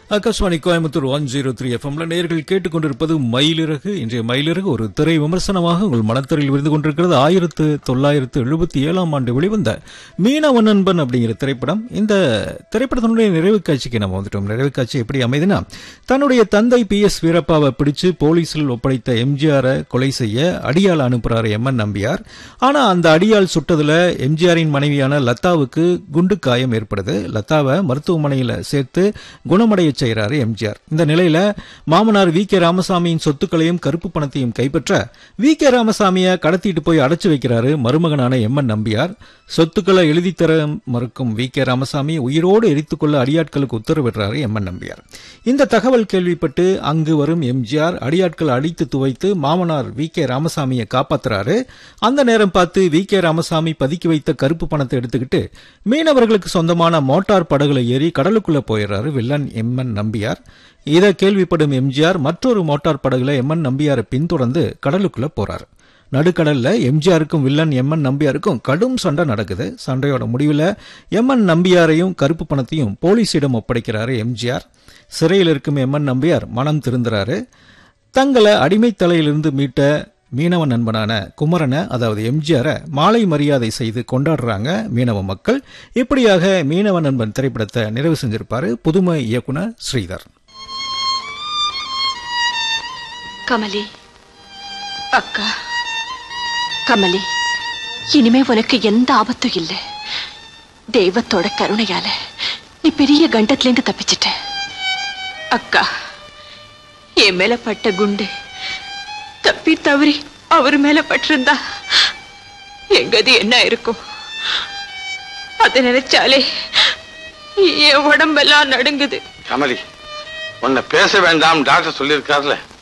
Akashvani Coimbatore one zero three எஃப்எம்ல நேர்கள் கேட்டுக்கொண்டிருப்பது மயிலிறகு இன்றைய மயிலிறகு ஒரு திரை விமர்சனமாக உங்கள் மனத்திரையில் விருந்து கொண்டிருக்கிறது ஆயிரத்து தொள்ளாயிரத்து எழுபத்தி ஏழாம் ஆண்டு வெளிவந்த மீனவன் நண்பன் அப்படிங்கிற திரைப்படம் இந்த திரைப்படத்தினுடைய நிறைவு காட்சிக்கு நம்ம வந்துட்டோம் நிறைவு காட்சி எப்படி அமைதுன்னா தன்னுடைய தந்தை பி எஸ் வீரப்பாவை பிடிச்சு போலீசில் ஒப்படைத்த எம்ஜிஆரை கொலை செய்ய அடியாள் அனுப்புறாரு எம் என் நம்பியார் ஆனா அந்த அடியாள் சுட்டதுல எம்ஜிஆரின் மனைவியான லதாவுக்கு குண்டு காயம் ஏற்படுது லதாவை மருத்துவமனையில சேர்த்து குணமடைய செய்கிறாரு எம்ஜிஆர் இந்த நிலையில மாமனார் வி கே ராமசாமியின் சொத்துக்களையும் கருப்பு பணத்தையும் கைப்பற்ற வி கே ராமசாமியை கடத்திட்டு போய் அடைச்சு வைக்கிறாரு மருமகனான எம் என் நம்பியார் சொத்துக்களை எழுதித்தர மறுக்கும் வி கே ராமசாமி உயிரோடு எரித்துக்கொள்ள அடியாட்களுக்கு உத்தரவிடுறாரு எம் என் நம்பியார் இந்த தகவல் கேள்விப்பட்டு அங்கு வரும் எம்ஜிஆர் அடியாட்கள் அடித்து துவைத்து மாமனார் வி கே ராமசாமியை காப்பாத்துறாரு அந்த நேரம் பார்த்து வி கே ராமசாமி பதுக்கி வைத்த கருப்பு பணத்தை எடுத்துக்கிட்டு மீனவர்களுக்கு சொந்தமான மோட்டார் படகுல ஏறி கடலுக்குள்ள போயிடுறாரு வில்லன் எம் என் நம்பியார் இதை கேள்விப்படும் எம்ஜிஆர் மற்றொரு மோட்டார் படகுல எம் என் நம்பியாரை பின்தொடர்ந்து கடலுக்குள்ள போறாரு நடுக்கடல்ல எம்ஜிஆருக்கும் வில்லன் எம் என் நம்பியாருக்கும் கடும் சண்டை நடக்குது சண்டையோட முடிவில் எம் என் நம்பியாரையும் கருப்பு பணத்தையும் போலீசிடம் ஒப்படைக்கிறாரு எம்ஜிஆர் சிறையில் இருக்கும் எம் என் நம்பியார் மனம் திருந்துறாரு தங்களை அடிமைத்தலையிலிருந்து மீட்ட மீனவ நண்பனான குமரனை அதாவது எம்ஜிஆரை மாலை மரியாதை செய்து கொண்டாடுறாங்க மீனவ மக்கள் இப்படியாக மீனவ நண்பன் திரைப்படத்தை நிறைவு செஞ்சிருப்பாரு புதுமை இயக்குனர் ஸ்ரீதர் கமலி அக்கா கமலி இனிமே உனக்கு எந்த ஆபத்தும் இல்லை தெய்வத்தோட கருணையால நீ பெரிய கண்டத்திலேருந்து தப்பிச்சிட்ட அக்கா என் மேல பட்ட குண்டு தப்பி தவறி அவர் மேல பட்டிருந்தா எங்கது என்ன இருக்கும் அதை நினைச்சாலே என் உடம்பெல்லாம் நடுங்குது கமலி உன்னை பேச வேண்டாம் டாக்டர் சொல்லியிருக்காருல